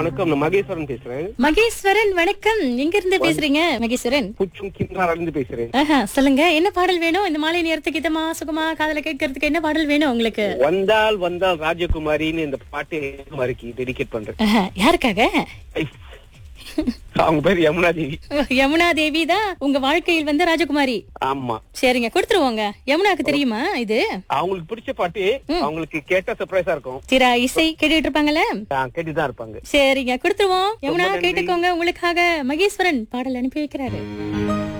வணக்கம் நான் மகேஸ்வரன் பேசுறேன் மகேஸ்வரன் வணக்கம் எங்க இருந்து பேசுறீங்க மகேஸ்வரன் புச்சும் கிண்டால இருந்து பேசுறேன் ஆஹா, சொல்லுங்க என்ன பாடல் வேணும் இந்த மாலை நேரத்துக்கு இதமா சுகமா காதல கேட்கறதுக்கு என்ன பாடல் வேணும் உங்களுக்கு வந்தால் வந்தால் ராஜகுமாரின்னு இந்த பாட்டு குமாரிக்கு டெடிகேட் பண்றேன் ஆஹா, யாருக்காக அவங்க பேர் யமுனா தேவி ஓ, யமுனா தேவி தான் உங்க வாழ்க்கையில் வந்து ராஜகுமாரி ஆமா சரிங்க கொடுத்துருவோங்க யமுனாக்கு தெரியுமா இது அவங்களுக்கு பிடிச்ச பாட்டு அவங்களுக்கு கேட்ட சர்ப்ரைஸா இருக்கும் சிரா இசை கேட்டுட்டு இருப்பாங்கல்ல கேட்டுதான் இருப்பாங்க சரிங்க கொடுத்துருவோம் யமுனா நன்றி. கேட்டுக்கோங்க உங்களுக்காக மகேஸ்வரன் பாடல் அனுப்பி வைக்கிறாரு